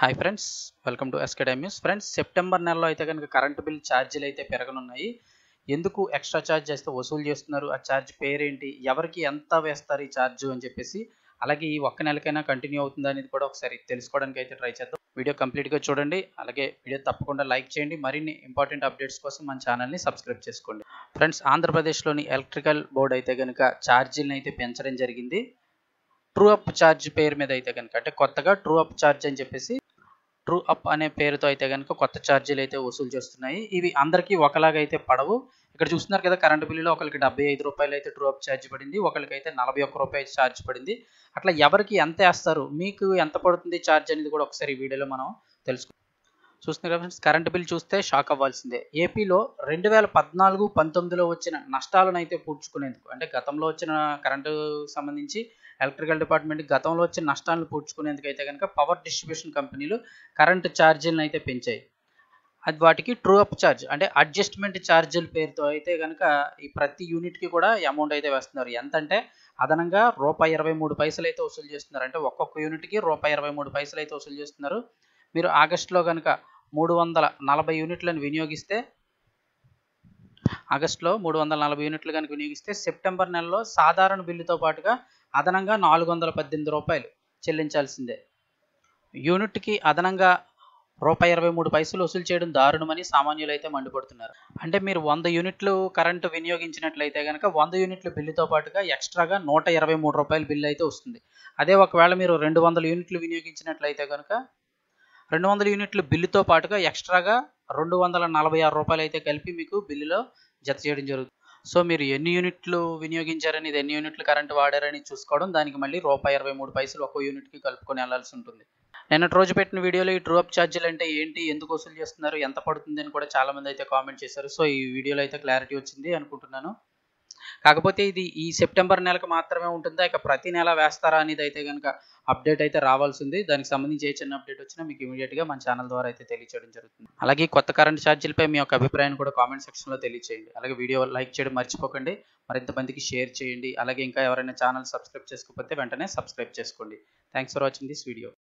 hi friends welcome to ఎస్కేడెమ్యూస్ friends September నెలలో అయితే కనుక కరెంటు బిల్ ఛార్జీలు అయితే పెరగనున్నాయి ఎందుకు ఎక్స్ట్రా ఛార్జ్ చేస్తే వసూలు చేస్తున్నారు ఆ ఛార్జ్ పేరేంటి ఎవరికి ఎంత వేస్తారు ఈ ఛార్జ్ అని చెప్పేసి అలాగే ఈ ఒక్క నెలకైనా కంటిన్యూ అవుతుందా అనేది కూడా ఒకసారి తెలుసుకోవడానికి అయితే ట్రై చేద్దాం వీడియో కంప్లీట్గా చూడండి అలాగే వీడియో తప్పకుండా లైక్ చేయండి మరిన్ని ఇంపార్టెంట్ అప్డేట్స్ కోసం మన ఛానల్ని సబ్స్క్రైబ్ చేసుకోండి ఫ్రెండ్స్ ఆంధ్రప్రదేశ్లోని ఎలక్ట్రికల్ బోర్డు అయితే కనుక ఛార్జీలను అయితే పెంచడం జరిగింది ట్రూ అప్ ఛార్జ్ పేరు మీద అయితే కనుక అంటే కొత్తగా ట్రూ అప్ ఛార్జ్ అని చెప్పేసి ట్రూ అప్ అనే పేరుతో అయితే కనుక కొత్త ఛార్జీలు అయితే వసూలు చేస్తున్నాయి ఇవి అందరికీ ఒకలాగా అయితే పడవు ఇక్కడ చూస్తున్నారు కదా కరెంటు బిల్లులో ఒకరికి డెబ్బై ఐదు రూపాయలు అయితే ట్రూ అప్ ఛార్జ్ పడింది ఒకరికి అయితే నలభై ఒక్క రూపాయలు ఛార్జ్ పడింది అట్లా ఎవరికి ఎంత వేస్తారు మీకు ఎంత పడుతుంది ఛార్జ్ అనేది కూడా ఒకసారి ఈ వీడియోలో మనం తెలుసుకుందాం చూస్తున్నారు ఫ్రెండ్స్ కరెంటు బిల్ చూస్తే షాక్ అవ్వాల్సిందే ఏపీలో రెండు వేల పద్నాలుగు పంతొమ్మిదిలో వచ్చిన నష్టాలను అయితే పూడ్చుకునేందుకు అంటే గతంలో వచ్చిన కరెంటు సంబంధించి ఎలక్ట్రికల్ డిపార్ట్మెంట్ గతంలో వచ్చిన నష్టాలను పూడ్చుకునేందుకు అయితే కనుక పవర్ డిస్ట్రిబ్యూషన్ కంపెనీలు కరెంటు ఛార్జీలను అయితే పెంచాయి అది వాటికి ట్రూ అప్ ఛార్జ్ అంటే అడ్జస్ట్మెంట్ ఛార్జీల పేరుతో అయితే కనుక ఈ ప్రతి యూనిట్కి కూడా అమౌంట్ అయితే వేస్తున్నారు ఎంత అంటే అదనంగా రూపాయి ఇరవై మూడు పైసలు అయితే వసూలు చేస్తున్నారు అంటే ఒక్కొక్క యూనిట్కి రూపాయి ఇరవై మూడు పైసలు అయితే వసూలు చేస్తున్నారు మీరు ఆగస్టులో కనుక మూడు వందల నలభై యూనిట్లను వినియోగిస్తే ఆగస్టులో మూడు వందల నలభై యూనిట్లు కనుక వినియోగిస్తే సెప్టెంబర్ నెలలో సాధారణ బిల్లుతో పాటుగా అదనంగా నాలుగు వందల పద్దెనిమిది రూపాయలు చెల్లించాల్సిందే యూనిట్కి అదనంగా రూపాయి ఇరవై మూడు పైసలు వసూలు చేయడం దారుణమని సామాన్యులు అయితే మండిపడుతున్నారు అంటే మీరు వంద యూనిట్లు కరెంటు వినియోగించినట్లయితే కనుక వంద యూనిట్ల బిల్లుతో పాటుగా ఎక్స్ట్రాగా నూట ఇరవై మూడు రూపాయల బిల్లు అయితే వస్తుంది అదే ఒకవేళ మీరు రెండు వందల యూనిట్లు వినియోగించినట్లయితే కనుక రెండు వందల యూనిట్ల బిల్లుతో పాటుగా ఎక్స్ట్రాగా రెండు వందల నలభై ఆరు రూపాయలు అయితే కలిపి మీకు బిల్లులో జత చేయడం జరుగుతుంది సో మీరు ఎన్ని యూనిట్లు వినియోగించారని ఇది ఎన్ని యూనిట్లు కరెంట్ వాడారని చూసుకోవడం దానికి మళ్ళీ రూపాయి ఇరవై మూడు పైసలు ఒక్కో యూనిట్కి కలుపుకొని వెళ్ళాల్సి ఉంటుంది నిన్నటి రోజు పెట్టిన వీడియోలో ఈ ట్రూ అప్ ఛార్జీలు అంటే ఏంటి ఎందుకు వసూలు చేస్తున్నారు ఎంత పడుతుంది అని కూడా చాలా మంది అయితే కామెంట్ చేశారు సో ఈ వీడియోలో అయితే క్లారిటీ వచ్చింది అనుకుంటున్నాను కాకపోతే ఇది ఈ సెప్టెంబర్ నెలకు మాత్రమే ఉంటుందా ఇక ప్రతి నెల వేస్తారా అనేది అయితే కనుక అప్డేట్ అయితే రావాల్సింది దానికి సంబంధించి ఏ చిన్న అప్డేట్ వచ్చినా మీకు ఇమీడియట్గా మన ఛానల్ ద్వారా అయితే తెలియచేయడం జరుగుతుంది అలాగే కొత్త కరెంట్ ఛార్జీలపై మీ యొక్క అభిప్రాయాన్ని కూడా కామెంట్ సెక్షన్లో తెలియచేయండి అలాగే వీడియో లైక్ చేయడం మర్చిపోకండి మరింత మందికి షేర్ చేయండి అలాగే ఇంకా ఎవరైనా ఛానల్ సబ్స్క్రైబ్ చేసుకోకపోతే వెంటనే సబ్స్క్రైబ్ చేసుకోండి thanks for watching this video